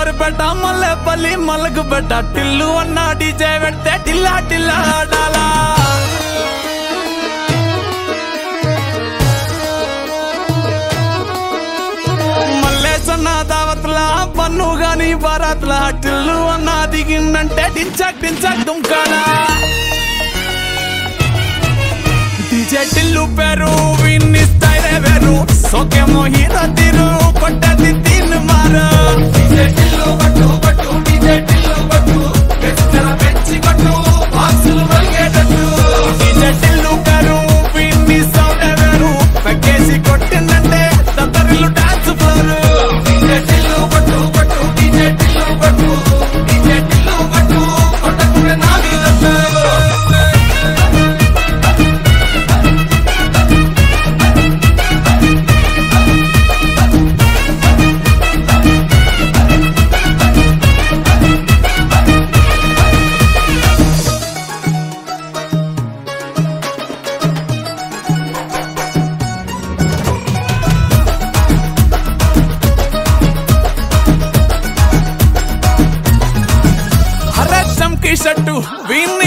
సూలూరుపేట మల్లెపల్లి మల్లకు పెట్ట టిల్లు అన్న డీజే పెడితే టిల్లా టిల్లా ఆడాలా మల్లేసన్న దావత్ల పన్ను గాని బారాత్ల టిల్లు అన్న దిగిందంటే డించక్ డించక్ దుంకాలా డీజే టిల్లు పేరు విన్ని స్టైలే వేరు సోకేమో హీరో తీరు కొట్టది తీన్ మారు డీజే టిల్లు పట్టు పట్టు డీజే టిల్లు పట్టు పెంచల పెంచి కొట్టు బాక్సులు మలిగేటట్టు డీజే టిల్లు పేరు విన్ని సౌండ్ వేరు పెక్కేసి కొట్టిందంటే తత్తరిల్లు డాన్స్ ఫ్లోర్ డీజే టిల్లు పట్టు పట్టు డీజే టిల్లు పట్టు డీజే టిల్లు పట్టు కొట్టకుండా నా మీద హరసం కి షట్టు వీన్ని